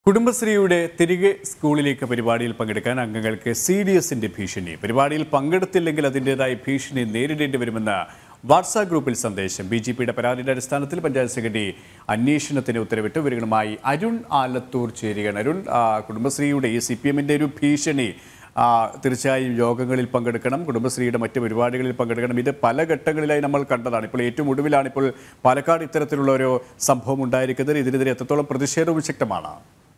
കുടുംബശ്രീയുടെ തിരികെ സ്കൂളിലേക്ക് പരിപാടിയിൽ പങ്കെടുക്കാൻ അംഗങ്ങൾക്ക് സി ഡി എസിന്റെ ഭീഷണി പരിപാടിയിൽ പങ്കെടുത്തില്ലെങ്കിൽ അതിൻ്റെതായ ഭീഷണി നേരിടേണ്ടി വരുമെന്ന വാട്സാപ്പ് ഗ്രൂപ്പിൽ സന്ദേശം ബി ജെ പിയുടെ പരാതിയുടെ അടിസ്ഥാനത്തിൽ പഞ്ചായത്ത് സെക്രട്ടറി അന്വേഷണത്തിന് ഉത്തരവിട്ട് ഇവരുമായി അരുൺ ആലത്തൂർ ചേരുകയാണ് അരുൺ ആ, കുടുംബശ്രീയുടെ ഈ സി പി എമ്മിൻ്റെ ഒരു ഭീഷണി ആ, തീർച്ചയായും യോഗങ്ങളിൽ പങ്കെടുക്കണം കുടുംബശ്രീയുടെ മറ്റ് പരിപാടികളിൽ പങ്കെടുക്കണം ഇത് പല ഘട്ടങ്ങളിലായി നമ്മൾ കണ്ടതാണ് ഇപ്പോൾ ഏറ്റവും ഒടുവിലാണ് ഇപ്പോൾ പാലക്കാട് ഇത്തരത്തിലുള്ള ഒരു സംഭവം ഉണ്ടായിരിക്കുന്നത് ഇതിനെതിരെ എത്രത്തോളം പ്രതിഷേധവും ശക്തമാണ്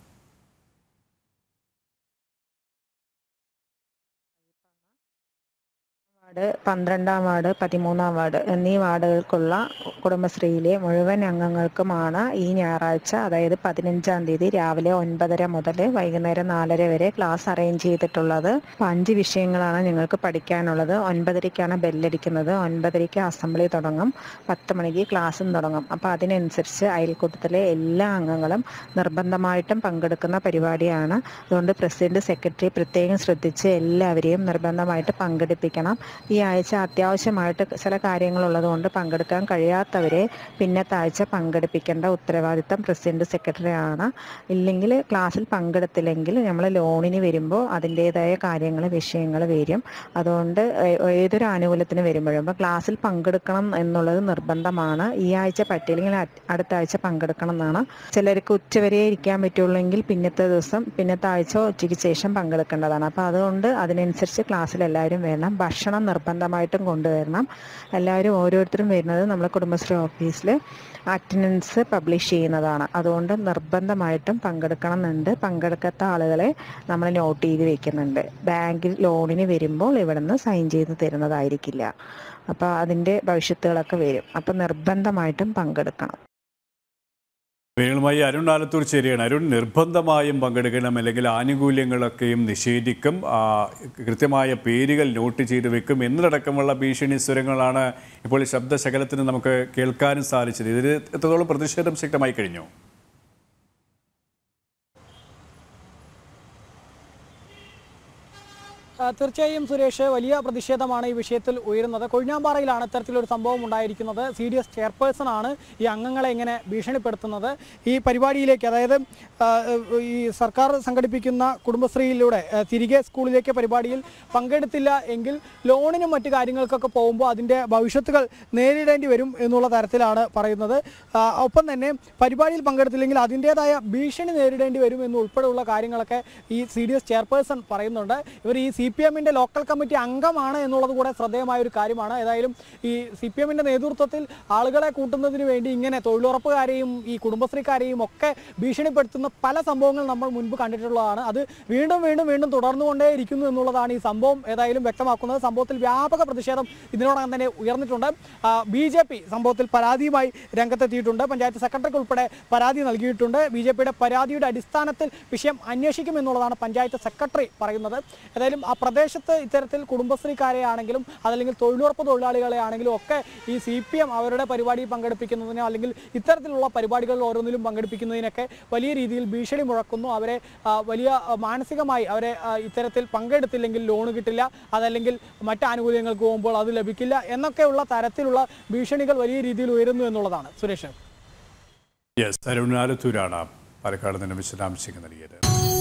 വാർഡ് പന്ത്രണ്ടാം വാർഡ് പതിമൂന്നാം വാർഡ് എന്നീ വാർഡുകൾക്കുള്ള കുടുംബശ്രീയിലെ മുഴുവൻ അംഗങ്ങൾക്കുമാണ് ഈ ഞായറാഴ്ച അതായത് പതിനഞ്ചാം തീയതി രാവിലെ ഒൻപതര മുതൽ വൈകുന്നേരം നാലര വരെ ക്ലാസ് അറേഞ്ച് ചെയ്തിട്ടുള്ളത് അപ്പം അഞ്ച് വിഷയങ്ങളാണ് നിങ്ങൾക്ക് പഠിക്കാനുള്ളത് ഒൻപതരയ്ക്കാണ് ബെല്ലടിക്കുന്നത് ഒൻപതരയ്ക്ക് അസംബ്ലി തുടങ്ങും പത്ത് മണിക്ക് ക്ലാസ്സും തുടങ്ങും അപ്പോൾ അതിനനുസരിച്ച് അയൽക്കൂട്ടത്തിലെ എല്ലാ അംഗങ്ങളും നിർബന്ധമായിട്ടും പങ്കെടുക്കുന്ന പരിപാടിയാണ് അതുകൊണ്ട് പ്രസിഡന്റ് സെക്രട്ടറി പ്രത്യേകം ശ്രദ്ധിച്ച് എല്ലാവരെയും നിർബന്ധമായിട്ട് പങ്കെടുപ്പിക്കണം ഈ ആഴ്ച അത്യാവശ്യമായിട്ട് ചില കാര്യങ്ങളുള്ളതുകൊണ്ട് പങ്കെടുക്കാൻ കഴിയാത്തവരെ പിന്നത്തെ ആഴ്ച പങ്കെടുപ്പിക്കേണ്ട ഉത്തരവാദിത്തം പ്രസിഡന്റ് സെക്രട്ടറിയാണ് ഇല്ലെങ്കിൽ ക്ലാസ്സിൽ പങ്കെടുത്തില്ലെങ്കിൽ നമ്മൾ ലോണിന് വരുമ്പോൾ അതിൻ്റെതായ കാര്യങ്ങൾ വിഷയങ്ങൾ വരും അതുകൊണ്ട് ഏ- ഏതൊരു ആനുകൂല്യത്തിന് വരുമ്പോഴും അപ്പോൾ ക്ലാസ്സിൽ പങ്കെടുക്കണം എന്നുള്ളത് നിർബന്ധമാണ് ഈ ആഴ്ച പറ്റിയില്ലെങ്കിൽ അ- അടുത്ത ആഴ്ച പങ്കെടുക്കണം എന്നാണ് ചിലർക്ക് ഉച്ചവരെ ഇരിക്കാൻ പറ്റുള്ളെങ്കിൽ പിന്നത്തെ ദിവസം പിന്നത്തെ ആഴ്ച ഉച്ചയ്ക്ക് ശേഷം പങ്കെടുക്കേണ്ടതാണ് അപ്പോൾ അതുകൊണ്ട് അതിനനുസരിച്ച് ക്ലാസ്സിൽ എല്ലാവരും വരണം ഭക്ഷണം നിർബന്ധമായിട്ടും കൊണ്ടുവരണം എല്ലാവരും ഓരോരുത്തരും വരുന്നത് നമ്മളെ കുടുംബശ്രീ ഓഫീസിൽ അറ്റൻഡൻസ് പബ്ലിഷ് ചെയ്യുന്നതാണ് അതുകൊണ്ട് നിർബന്ധമായിട്ടും പങ്കെടുക്കണം എന്നുണ്ട് പങ്കെടുക്കാത്ത ആളുകളെ നമ്മൾ നോട്ട് ചെയ്ത് വെക്കുന്നുണ്ട് ബാങ്കിൽ ലോണിന് വരുമ്പോൾ ഇവിടുന്ന് സൈൻ ചെയ്ത് തരുന്നതായിരിക്കില്ല അപ്പോൾ അതിൻ്റെ ഭവിഷ്യത്തുകളൊക്കെ വരും അപ്പോൾ നിർബന്ധമായിട്ടും പങ്കെടുക്കണം വിവരങ്ങളുമായി അരുൺ ആലത്തൂർ ചേരുകയാണ് അരുൺ നിർബന്ധമായും പങ്കെടുക്കണം അല്ലെങ്കിൽ ആനുകൂല്യങ്ങളൊക്കെയും നിഷേധിക്കും ആ, കൃത്യമായ പേരുകൾ നോട്ട് ചെയ്ത് വെക്കും എന്നതടക്കമുള്ള ഭീഷണി സ്വരങ്ങളാണ് ഇപ്പോൾ ഈ ശബ്ദശകലത്തിന് നമുക്ക് കേൾക്കാനും സാധിച്ചത് ഇതിൽ എത്രത്തോളം പ്രതിഷേധം ശക്തമായി കഴിഞ്ഞു ആ, തീർച്ചയായും സുരേഷ് വലിയ പ്രതിഷേധമാണ് ഈ വിഷയത്തിൽ ഉയരുന്നത് കൊഴിഞ്ഞാമ്പാറയിലാണ് ഇത്തരത്തിലൊരു സംഭവം ഉണ്ടായിരിക്കുന്നത് സി ഡി എസ് ചെയർപേഴ്സൺ ആണ് ഈ അംഗങ്ങളെ ഇങ്ങനെ ഭീഷണിപ്പെടുത്തുന്നത് ഈ പരിപാടിയിലേക്ക് അതായത് ആ, ഈ സർക്കാർ സംഘടിപ്പിക്കുന്ന കുടുംബശ്രീയിലൂടെ ആ, തിരികെ സ്കൂളിലേക്ക് പരിപാടിയിൽ പങ്കെടുത്തില്ല എങ്കിൽ ലോണിനും മറ്റു കാര്യങ്ങൾക്കൊക്കെ പോകുമ്പോൾ അതിൻ്റെ ഭവിഷ്യത്തുകൾ നേരിടേണ്ടി വരും എന്നുള്ള തരത്തിലാണ് പറയുന്നത് ആ, ഒപ്പം തന്നെ പരിപാടിയിൽ പങ്കെടുത്തില്ലെങ്കിൽ അതിൻ്റെതായ ഭീഷണി നേരിടേണ്ടി വരും എന്നുൾപ്പെടെയുള്ള കാര്യങ്ങളൊക്കെ ഈ സി ഡി എസ് ചെയർപേഴ്സൺ പറയുന്നുണ്ട് ഇവർ ഈ സി പി എമ്മിൻ്റെ ലോക്കൽ കമ്മിറ്റി അംഗമാണ് എന്നുള്ളത് കൂടെ ശ്രദ്ധേയമായ ഒരു കാര്യമാണ് ഏതായാലും ഈ സി പി എമ്മിൻ്റെ നേതൃത്വത്തിൽ ആളുകളെ കൂട്ടുന്നതിന് വേണ്ടി ഇങ്ങനെ തൊഴിലുറപ്പുകാരെയും ഈ കുടുംബശ്രീക്കാരെയും ഒക്കെ ഭീഷണിപ്പെടുത്തുന്ന പല സംഭവങ്ങൾ നമ്മൾ മുൻപ് കണ്ടിട്ടുള്ളതാണ് അത് വീണ്ടും വീണ്ടും വീണ്ടും തുടർന്നുകൊണ്ടേയിരിക്കുന്നു എന്നുള്ളതാണ് ഈ സംഭവം ഏതായാലും വ്യക്തമാക്കുന്നത് സംഭവത്തിൽ വ്യാപക പ്രതിഷേധം ഇതിനോടകം തന്നെ ഉയർന്നിട്ടുണ്ട് ബി ജെ പി സംഭവത്തിൽ പരാതിയുമായി രംഗത്തെത്തിയിട്ടുണ്ട് പഞ്ചായത്ത് സെക്രട്ടറിക്ക് ഉൾപ്പെടെ പരാതി നൽകിയിട്ടുണ്ട് ബി ജെ പിയുടെ പരാതിയുടെ അടിസ്ഥാനത്തിൽ വിഷയം അന്വേഷിക്കും എന്നുള്ളതാണ് പഞ്ചായത്ത് സെക്രട്ടറി പറയുന്നത് ഏതായാലും ആ പ്രദേശത്ത് ഇത്തരത്തിൽ കുടുംബശ്രീക്കാരെ ആണെങ്കിലും അതല്ലെങ്കിൽ തൊഴിലുറപ്പ് തൊഴിലാളികളെ ആണെങ്കിലും ഒക്കെ ഈ സി പി എം അവരുടെ പരിപാടിയിൽ പങ്കെടുപ്പിക്കുന്നതിനോ അല്ലെങ്കിൽ ഇത്തരത്തിലുള്ള പരിപാടികളിൽ ഓരോന്നിലും പങ്കെടുപ്പിക്കുന്നതിനൊക്കെ വലിയ രീതിയിൽ ഭീഷണി മുഴക്കുന്നു അവരെ ആ, വലിയ ആ, മാനസികമായി അവരെ ആ, ഇത്തരത്തിൽ പങ്കെടുത്തില്ലെങ്കിൽ ലോൺ കിട്ടില്ല അതല്ലെങ്കിൽ മറ്റ് ആനുകൂല്യങ്ങൾക്ക് പോകുമ്പോൾ അത് ലഭിക്കില്ല എന്നൊക്കെയുള്ള തരത്തിലുള്ള ഭീഷണികൾ വലിയ രീതിയിൽ ഉയരുന്നു എന്നുള്ളതാണ് സുരേഷ് യെസ് അരുൺ ആലത്തൂരാണ് പാലക്കാട് നിന്ന് വിശദാംശങ്ങൾ നൽകിയത്